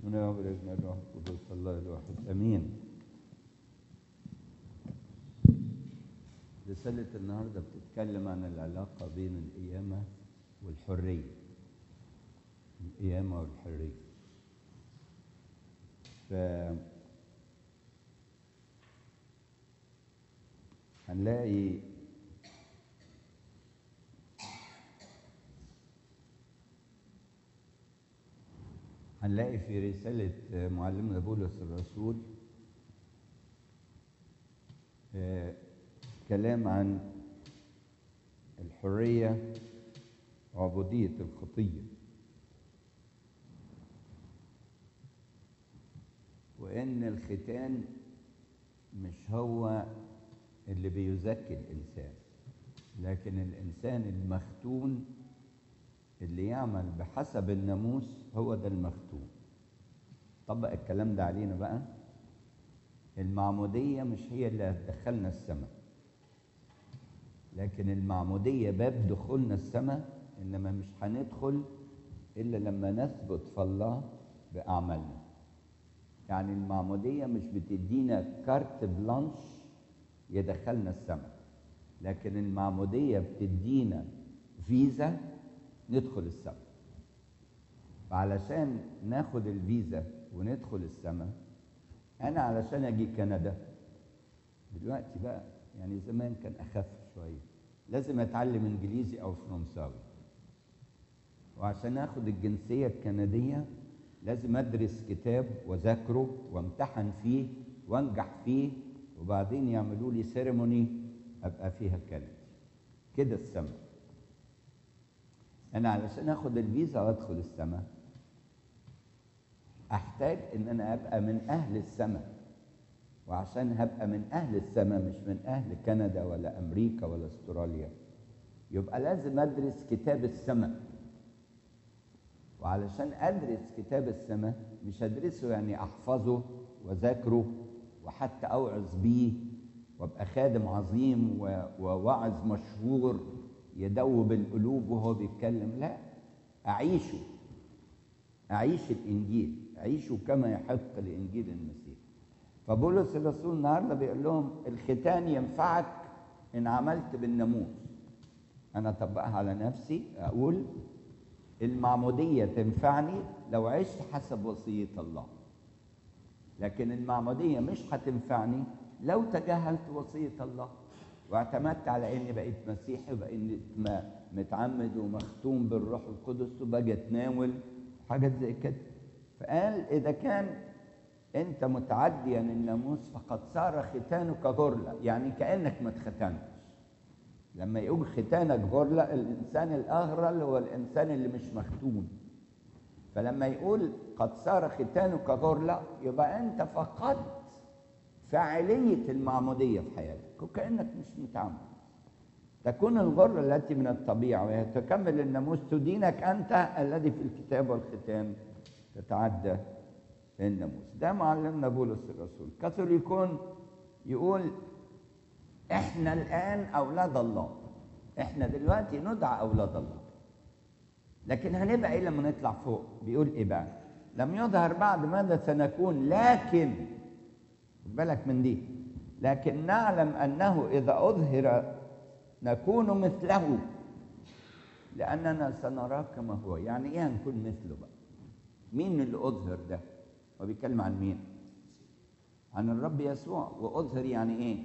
هنا وبالابن الروح القدس الله الواحد امين رسالة النهاردة بتتكلم عن العلاقة بين القيامة والحرية القيامة والحرية ف هنلاقي هنلاقي في رسالة معلمنا بولس الرسول آه، كلام عن الحرية وعبودية الخطية وإن الختان مش هو اللي بيزكي الإنسان لكن الإنسان المختون اللي يعمل بحسب الناموس هو ده المختون طبق الكلام ده علينا بقى المعمودية مش هي اللي هتدخلنا السماء لكن المعمودية باب دخولنا السماء إنما مش هندخل إلا لما نثبت في الله بأعمالنا يعني المعمودية مش بتدينا كارت بلانش يدخلنا السماء لكن المعمودية بتدينا فيزا ندخل السماء فعلشان ناخد الفيزا وندخل السماء انا علشان اجي كندا دلوقتي بقى يعني زمان كان اخف شويه لازم اتعلم انجليزي او فرنساوي وعشان اخد الجنسيه الكنديه لازم ادرس كتاب واذاكره وامتحن فيه وانجح فيه وبعدين يعملوا لي سيريموني ابقى فيها كندي كده السماء انا علشان اخد الفيزا وادخل السماء احتاج ان انا ابقى من اهل السماء وعشان هبقى من اهل السماء مش من اهل كندا ولا امريكا ولا استراليا يبقى لازم ادرس كتاب السماء وعلشان ادرس كتاب السماء مش ادرسه يعني احفظه واذاكره وحتى اوعظ بيه وابقى خادم عظيم وواعظ مشهور يدوب القلوب وهو بيتكلم لا أعيشه أعيش الإنجيل أعيشه كما يحق لإنجيل المسيح فبولس الرسول النهارده بيقول لهم الختان ينفعك إن عملت بالناموس أنا أطبقها على نفسي أقول المعمودية تنفعني لو عشت حسب وصية الله لكن المعمودية مش هتنفعني لو تجاهلت وصية الله واعتمدت على اني بقيت مسيحي وبقيت متعمد ومختوم بالروح القدس وباجي اتناول حاجات زي كده فقال اذا كان انت متعديا الناموس فقد صار ختانك غرله يعني كانك ما اتختنتش لما يقول ختانك غرله الانسان الاغرل هو الانسان اللي مش مختون فلما يقول قد صار ختانك غرله يبقى انت فقدت فاعلية المعمودية في حياتك وكأنك مش متعمد تكون الغرة التي من الطبيعة وهي تكمل الناموس تدينك أنت الذي في الكتاب والختان تتعدى الناموس ده معلمنا بولس الرسول كاثوليكون يقول احنا الآن أولاد الله احنا دلوقتي ندعى أولاد الله لكن هنبقى ايه لما نطلع فوق بيقول ايه بقى لم يظهر بعد ماذا سنكون لكن خد بالك من دي لكن نعلم انه اذا اظهر نكون مثله لاننا سنراه كما هو يعني ايه هنكون مثله بقى مين اللي اظهر ده هو بيتكلم عن مين عن الرب يسوع واظهر يعني ايه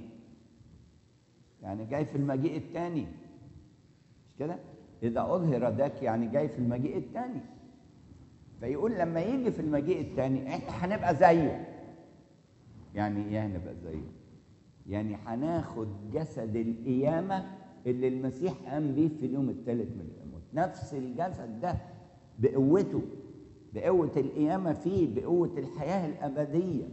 يعني جاي في المجيء الثاني مش كده اذا اظهر ذاك يعني جاي في المجيء الثاني فيقول لما يجي في المجيء الثاني احنا هنبقى زيه يعني ايه هنبقى زيه يعني هناخد جسد القيامة اللي المسيح قام بيه في اليوم الثالث من الأموات نفس الجسد ده بقوته بقوة القيامة فيه بقوة الحياة الأبدية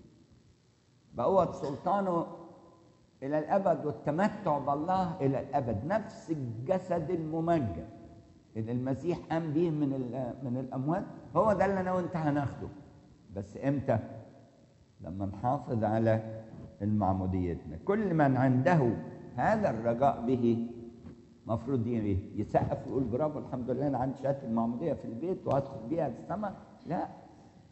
بقوة سلطانه إلى الأبد والتمتع بالله إلى الأبد نفس الجسد الممجد اللي المسيح قام بيه من من الأموات هو ده اللي أنا وأنت هناخده بس إمتى؟ لما نحافظ على المعموديتنا كل من عنده هذا الرجاء به مفروض يسقف ويقول برافو الحمد لله انا عندي شهاده المعموديه في البيت وهدخل بيها السماء لا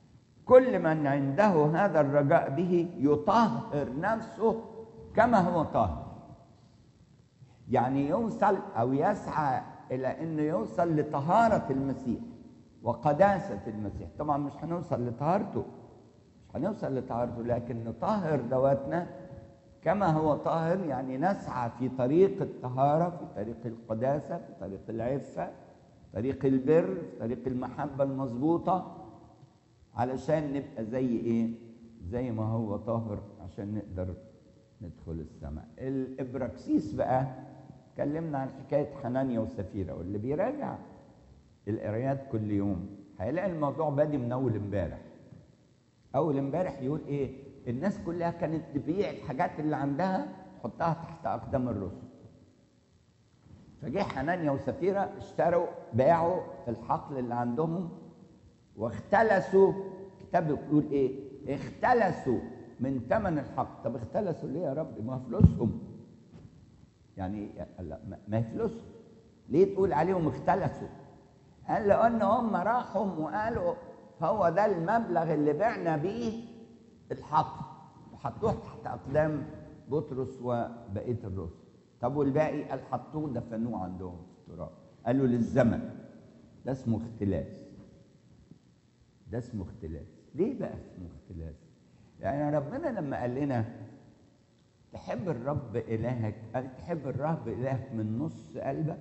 كل من عنده هذا الرجاء به يطهر نفسه كما هو طاهر يعني يوصل او يسعى الى انه يوصل لطهاره المسيح وقداسه المسيح طبعا مش هنوصل لطهارته مش هنوصل لطهارته لكن نطهر ذواتنا كما هو طاهر يعني نسعى في طريق الطهاره في طريق القداسه في طريق العفه في طريق البر في طريق المحبه المظبوطه علشان نبقى زي ايه زي ما هو طاهر عشان نقدر ندخل السماء الابراكسيس بقى اتكلمنا عن حكايه حنانيا وسفيره واللي بيراجع القرايات كل يوم هيلاقي الموضوع بادي من اول امبارح اول امبارح يقول ايه الناس كلها كانت تبيع الحاجات اللي عندها تحطها تحت اقدام الرسل فجه حنانيا وسفيره اشتروا باعوا الحقل اللي عندهم واختلسوا كتاب بيقول ايه اختلسوا من ثمن الحق طب اختلسوا ليه يا رب ما فلوسهم يعني لا ما هي فلوسهم ليه تقول عليهم اختلسوا قال لان هم راحوا وقالوا هو ده المبلغ اللي بعنا بيه الحق وحطوه تحت اقدام بطرس وبقيه الرسل طب والباقي قال حطوه دفنوه عندهم في التراب قالوا للزمن ده اسمه اختلاس ده اسمه اختلاس ليه بقى اسمه اختلاس يعني ربنا لما قال لنا تحب الرب إلهك قال تحب الرب إلهك من نص قلبك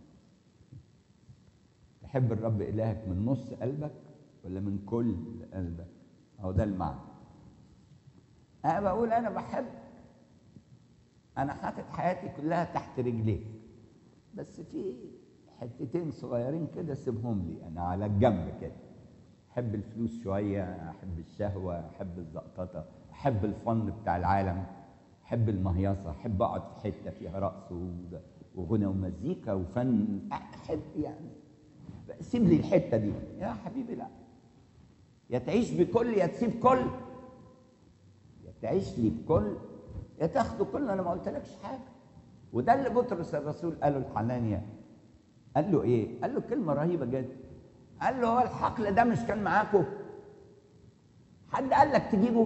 تحب الرب إلهك من نص قلبك ولا من كل قلبك أهو ده المعنى أنا بقول أنا بحب أنا حاطط حياتي كلها تحت رجليك بس في حتتين صغيرين كده سيبهم لي أنا على الجنب كده احب الفلوس شويه احب الشهوه احب الزقططه احب الفن بتاع العالم احب المهيصه احب اقعد في حته فيها رقص وغنى ومزيكا وفن احب يعني سيب لي الحته دي يا حبيبي لا يا تعيش بكل يا تسيب كل يا تعيش لي بكل يا تاخده كل انا ما قلتلكش حاجه وده اللي بطرس الرسول قاله لحنانيا قال له ايه؟ قال له كلمه رهيبه جدا قال له هو الحقل ده مش كان معاكم حد قال لك تجيبه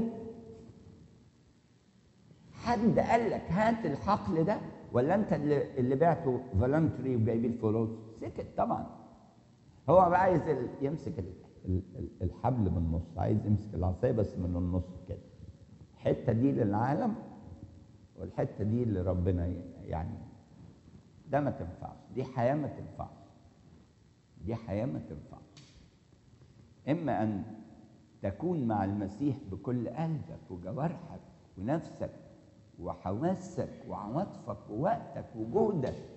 حد قال لك هات الحقل ده ولا انت اللي, اللي بعته فولنتري وجايبين الفلوس سكت طبعا هو بقى عايز يمسك الحبل من النص عايز يمسك العصايه بس من النص كده الحته دي للعالم والحته دي لربنا يعني ده ما تنفعش دي حياه ما تنفعش دي حياة ما تنفعش إما أن تكون مع المسيح بكل قلبك وجوارحك ونفسك وحواسك وعواطفك ووقتك وجهدك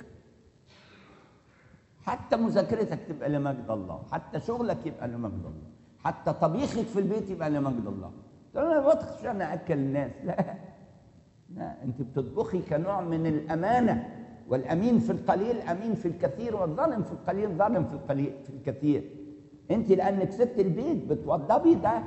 حتى مذاكرتك تبقى لمجد الله حتى شغلك يبقى لمجد الله حتى طبيخك في البيت يبقى لمجد الله تقول انا بطبخ عشان اكل الناس لا لا انت بتطبخي كنوع من الامانه والامين في القليل امين في الكثير والظالم في القليل ظالم في القليل في الكثير انت لانك ست البيت بتوضبي ده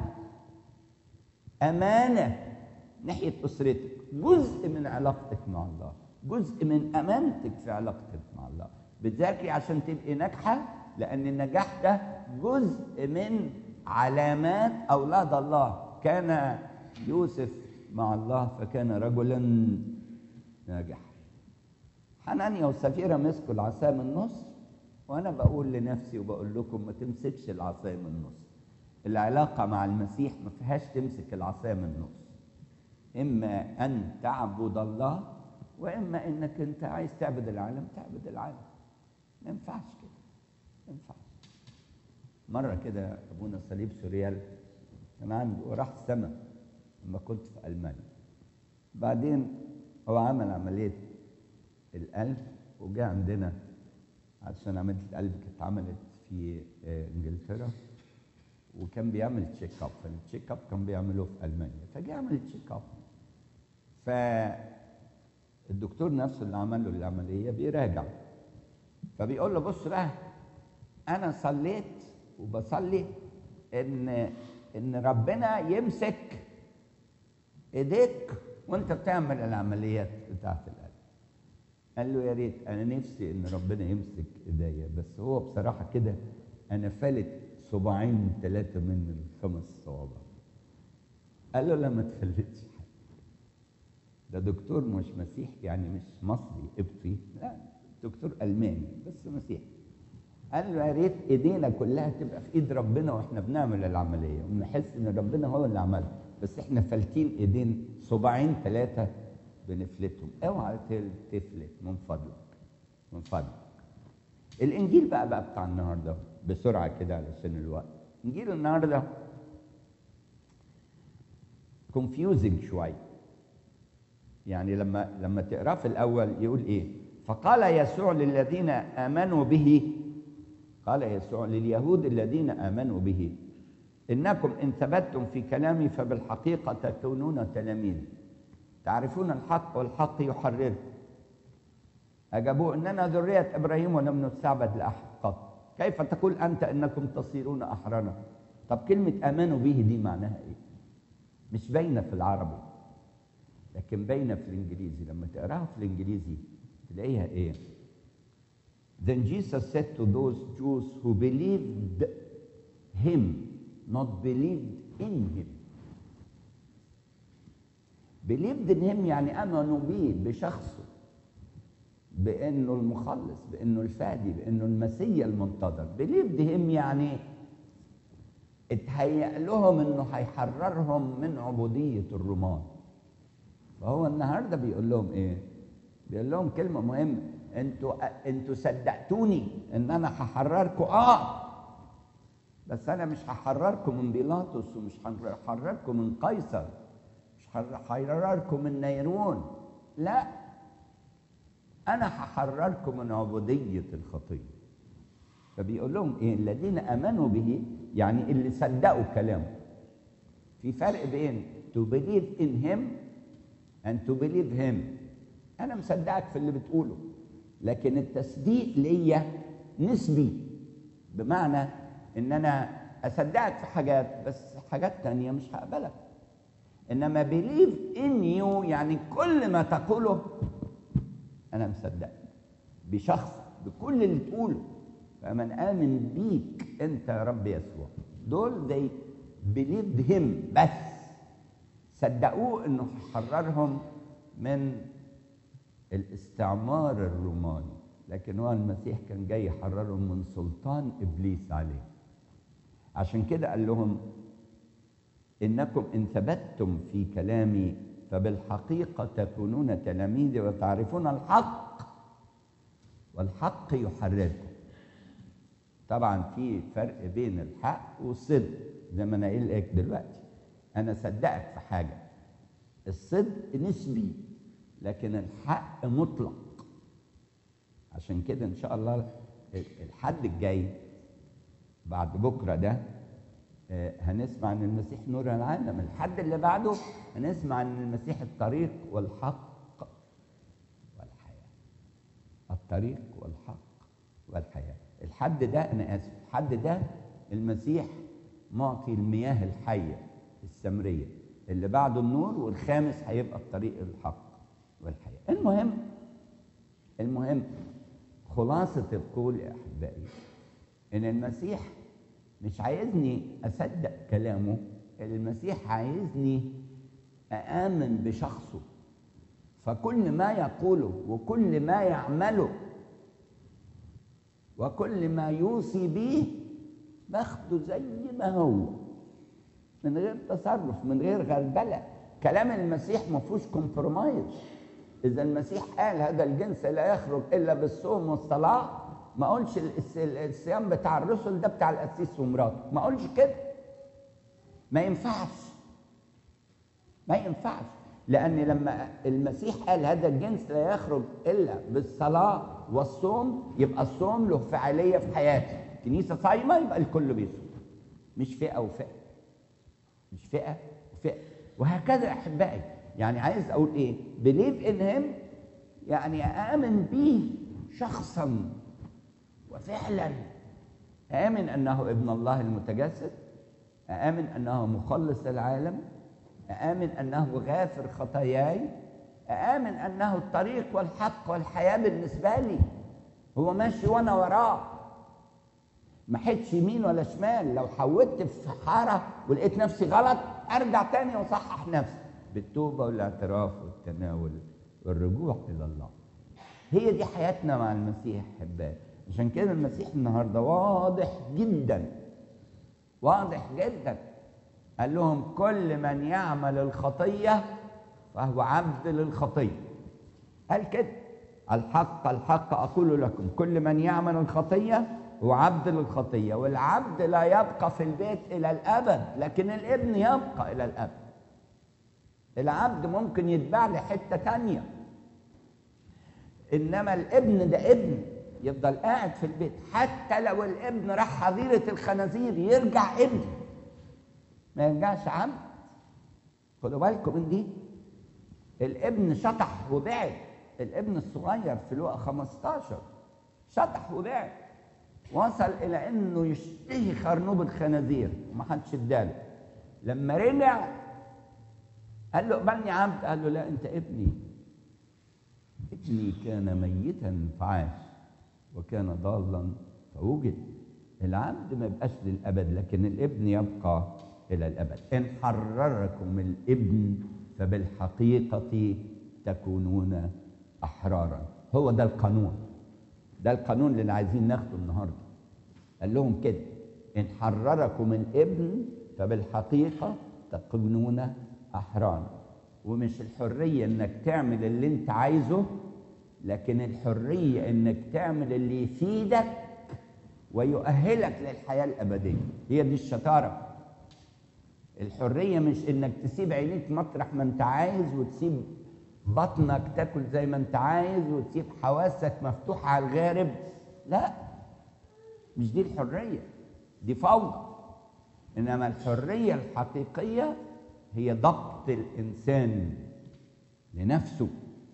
امانه ناحيه اسرتك جزء من علاقتك مع الله جزء من امانتك في علاقتك مع الله بتذاكري عشان تبقي ناجحه لان النجاح ده جزء من علامات اولاد الله كان يوسف مع الله فكان رجلا ناجحا حنانيا وسفيره مسكوا العصايه من النص وانا بقول لنفسي وبقول لكم ما تمسكش العصايه من النص العلاقه مع المسيح ما فيهاش تمسك العصايه من النص اما ان تعبد الله واما انك انت عايز تعبد العالم تعبد العالم ما ينفعش كده ما ينفعش مره كده ابونا صليب سوريال كان عنده راح السما لما كنت في المانيا بعدين هو عمل عمليه القلب وجاء عندنا عشان عمليه القلب كانت عملت في انجلترا وكان بيعمل تشيك اب فالتشيك اب كان بيعملوه في المانيا فجاء عمل تشيك اب فالدكتور نفسه اللي عمل له العمليه بيراجع فبيقول له بص بقى انا صليت وبصلي ان ان ربنا يمسك ايديك وانت بتعمل العمليات بتاعت القلب قال له يا ريت انا نفسي ان ربنا يمسك ايديا بس هو بصراحه كده انا فالت صباعين ثلاثة من الخمس صوابع قال له لا ما تفلتش حاجة ده دكتور مش مسيحي يعني مش مصري قبطي لا دكتور ألماني بس مسيحي قال له يا ريت ايدينا كلها تبقى في ايد ربنا واحنا بنعمل العمليه ونحس ان ربنا هو اللي عملها بس احنا فالتين ايدين صباعين ثلاثه بنفلتهم اوعى تفلت من فضلك من فضلك الانجيل بقى بقى بتاع النهارده بسرعه كده علشان الوقت انجيل النهارده confusing شويه يعني لما لما تقراه في الاول يقول ايه فقال يسوع للذين امنوا به قال يسوع لليهود الذين امنوا به انكم ان ثبتتم في كلامي فبالحقيقه تكونون تلاميذ تعرفون الحق والحق يحرركم اجابوه اننا ذريه ابراهيم ولم نستعبد لاحد قط كيف تقول انت انكم تصيرون احرارا طب كلمه امنوا به دي معناها ايه مش باينه في العربي لكن باينه في الانجليزي لما تقراها في الانجليزي تلاقيها ايه Then Jesus said to those Jews who believed him, not believed in him. Believed in him يعني آمنوا به بشخصه بأنه المخلص بأنه الفادي بأنه المسيا المنتظر Believed him يعني اتهيأ لهم انه هيحررهم من عبودية الرومان فهو النهارده بيقول لهم ايه؟ بيقول لهم كلمة مهمة انتوا انتوا صدقتوني ان انا هحرركم اه بس انا مش هحرركم من بيلاطس ومش هحرركم من قيصر مش هحرركم من نيرون لا انا هحرركم من عبوديه الخطيه فبيقول لهم ايه الذين امنوا به يعني اللي صدقوا كلامه في فرق بين to believe in him and to believe him انا مصدقك في اللي بتقوله لكن التصديق ليا نسبي بمعنى ان انا اصدقك في حاجات بس حاجات تانية مش هقبلك انما بليف ان يو يعني كل ما تقوله انا مصدقك بشخص بكل اللي تقوله فمن امن بيك انت يا رب يسوع دول they believed him بس صدقوه انه حررهم من الاستعمار الروماني لكن هو المسيح كان جاي يحررهم من سلطان ابليس عليه عشان كده قال لهم انكم ان ثبتتم في كلامي فبالحقيقه تكونون تلاميذي وتعرفون الحق والحق يحرركم طبعا في فرق بين الحق والصدق زي ما انا قايل لك دلوقتي انا صدقك في حاجه الصدق نسبي لكن الحق مطلق عشان كده ان شاء الله الحد الجاي بعد بكره ده هنسمع عن المسيح نور العالم الحد اللي بعده هنسمع عن المسيح الطريق والحق والحياه الطريق والحق والحياه الحد ده انا اسف الحد ده المسيح معطي المياه الحيه السمريه اللي بعده النور والخامس هيبقى الطريق الحق والحياه المهم المهم خلاصه القول يا احبائي ان المسيح مش عايزني اصدق كلامه المسيح عايزني اامن بشخصه فكل ما يقوله وكل ما يعمله وكل ما يوصي به باخده زي ما هو من غير تصرف من غير غربله كلام المسيح ما فيهوش كومبرومايز اذا المسيح قال هذا الجنس لا يخرج الا بالصوم والصلاه ما اقولش الصيام بتاع الرسل ده بتاع القسيس ومراته ما اقولش كده ما ينفعش ما ينفعش لان لما المسيح قال هذا الجنس لا يخرج الا بالصلاه والصوم يبقى الصوم له فعاليه في حياتي كنيسه صايمه يبقى الكل بيصوم مش فئه وفئه مش فئه وفئه وهكذا احبائي يعني عايز اقول ايه بليف ان هيم يعني امن به شخصا وفعلا آمن أنه ابن الله المتجسد آمن أنه مخلص العالم آمن أنه غافر خطاياي آمن أنه الطريق والحق والحياة بالنسبة لي هو ماشي وأنا وراه ما حدش يمين ولا شمال لو حودت في حاره ولقيت نفسي غلط ارجع تاني واصحح نفسي بالتوبه والاعتراف والتناول والرجوع الى الله هي دي حياتنا مع المسيح احبائي عشان كده المسيح النهارده واضح جدا واضح جدا قال لهم كل من يعمل الخطيه فهو عبد للخطيه قال كده الحق الحق اقول لكم كل من يعمل الخطيه هو عبد للخطيه والعبد لا يبقى في البيت الى الابد لكن الابن يبقى الى الابد العبد ممكن يتباع لحته تانيه انما الابن ده ابن يفضل قاعد في البيت حتى لو الابن راح حظيره الخنازير يرجع ابن ما يرجعش عبد خدوا بالكم من دي الابن شطح وبعد الابن الصغير في لوقا 15 شطح وبعد وصل الى انه يشتهي خرنوب الخنازير وما حدش اداله لما رجع قال له اقبلني عبد قال له لا انت ابني ابني كان ميتا فعاش وكان ضالا فوجد العبد ما يبقاش للابد لكن الابن يبقى الى الابد ان حرركم الابن فبالحقيقه تكونون احرارا هو ده القانون ده القانون اللي عايزين ناخده النهارده قال لهم كده ان حرركم الابن فبالحقيقه تكونون احرارا ومش الحريه انك تعمل اللي انت عايزه لكن الحريه انك تعمل اللي يفيدك ويؤهلك للحياه الابديه هي دي الشطاره الحريه مش انك تسيب عينيك مطرح ما انت عايز وتسيب بطنك تاكل زي ما انت عايز وتسيب حواسك مفتوحه على الغارب لا مش دي الحريه دي فوضى انما الحريه الحقيقيه هي ضبط الانسان لنفسه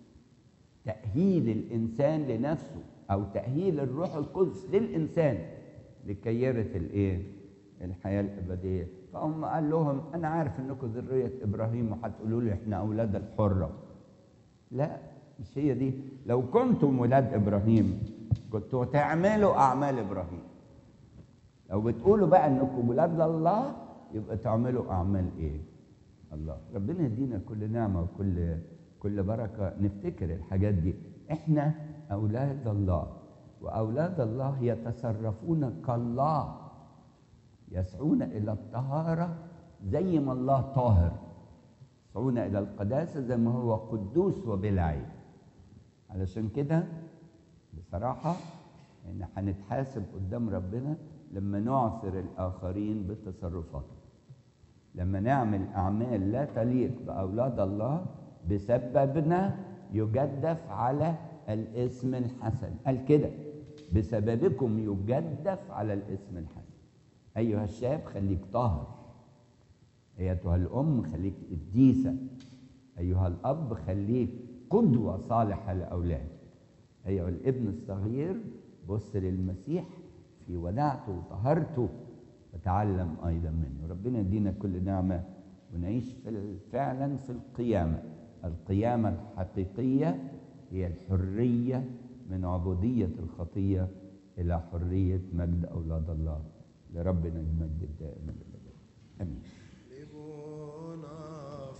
تاهيل الانسان لنفسه او تاهيل الروح القدس للانسان لكي يرث الايه الحياه الابديه فهم قال لهم انا عارف انكم ذريه ابراهيم وهتقولوا لي احنا اولاد الحره لا مش هي دي لو كنتم ولاد ابراهيم كنتوا تعملوا اعمال ابراهيم لو بتقولوا بقى انكم ولاد الله يبقى تعملوا اعمال ايه الله ربنا يدينا كل نعمه وكل كل بركه نفتكر الحاجات دي احنا اولاد الله واولاد الله يتصرفون كالله يسعون الى الطهاره زي ما الله طاهر يسعون الى القداسه زي ما هو قدوس وبلا عيب علشان كده بصراحه ان هنتحاسب قدام ربنا لما نعثر الاخرين بتصرفاتنا لما نعمل اعمال لا تليق باولاد الله بسببنا يجدف على الاسم الحسن قال كده بسببكم يجدف على الاسم الحسن ايها الشاب خليك طاهر ايتها الام خليك قديسه ايها الاب خليك قدوه صالحه لاولادك ايها الابن الصغير بص للمسيح في وداعته وطهارته وتعلم ايضا منه ربنا يدينا كل نعمه ونعيش فعلا في القيامه القيامه الحقيقيه هي الحريه من عبوديه الخطيه الى حريه مجد اولاد الله لربنا المجد الدائم الابدي امين ליבון אף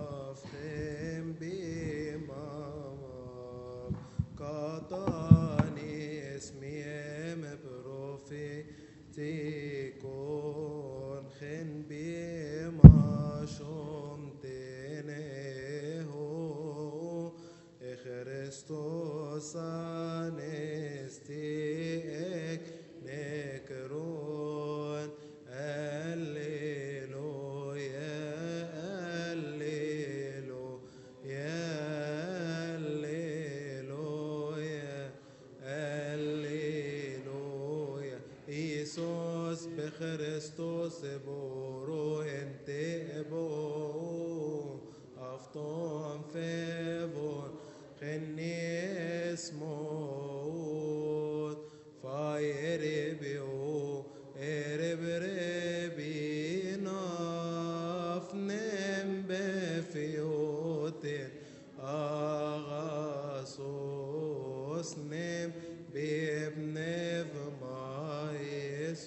כפכם ביממיו, קטני אסמיהם פרופטיקון, חן בימשום תנהו, Χριστός ανεστιεκ νεκρόν, Αλληλούια, Αλληλούια, Αλληλούια, Αλληλούια. Ιησούς μπεχριστός εμπορώ εν τέμπο, αυτόν φεύγον, χενιεσμόν, φαερебιό, ερεμπρεπιν αφνεμ μπεφιώτεν, αγασός νεμ μπεπνεύμα Ιησού.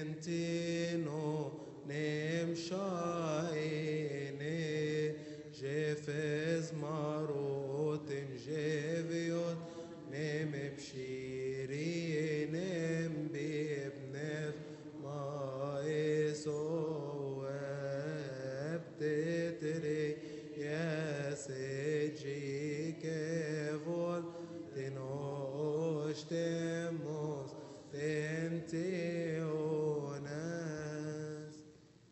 Tentino nem shaine jefes marotim jeviot nem bshiri nem bibnef maeso ebtetri yaseji kevol tenochtemos tenteonas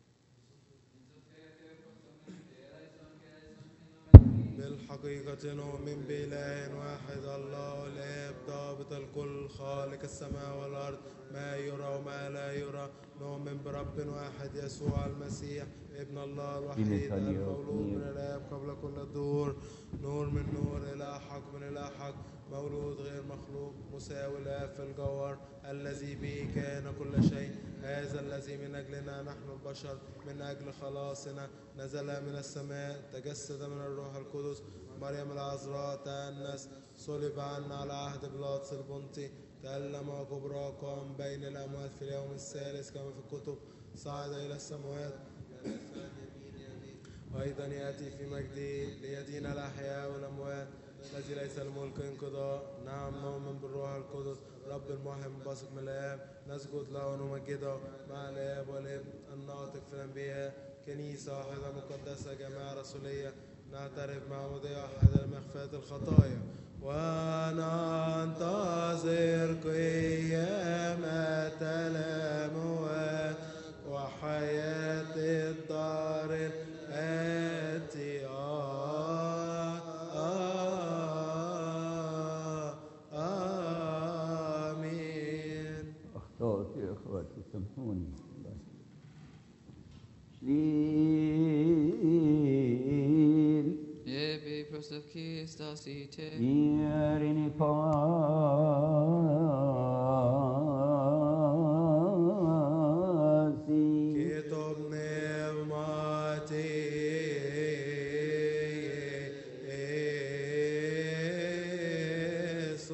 بالحقيقة نؤمن بإله واحد الله الآب ضابط الكل خالق السماء والأرض ما يرى وما لا يرى نؤمن برب واحد يسوع المسيح ابن الله الوحيد المولود من الآب قبل كل الدهور نور من نور إلى حق من إلى حق مولود غير مخلوق مساوي الآب في الجوهر الذي به كان كل شيء هذا الذي من أجلنا نحن البشر من أجل خلاصنا نزل من السماء تجسد من الروح القدس مريم العذراء تأنس صلب عنا على عهد بلاطس البنطي تألم وكبرى قام بين الأموات في اليوم الثالث كما في الكتب صعد إلى السماوات وأيضا يأتي في مجده ليدين الأحياء والأموات الذي ليس الملك انقضاء نعم نؤمن بالروح القدس رب المحيي باسق من الآب نسجد له ونمجده مع الآب والابن الناطق في الأنبياء كنيسة واحدة مقدسة جماعة رسولية نعترف معمودية واحدة لمغفرة الخطايا وننتظر قيامة الأموات وحياة الدار الآتية آمين أخطأت يا إخواتي سامحوني شليل Epi proslavki stasite, Irini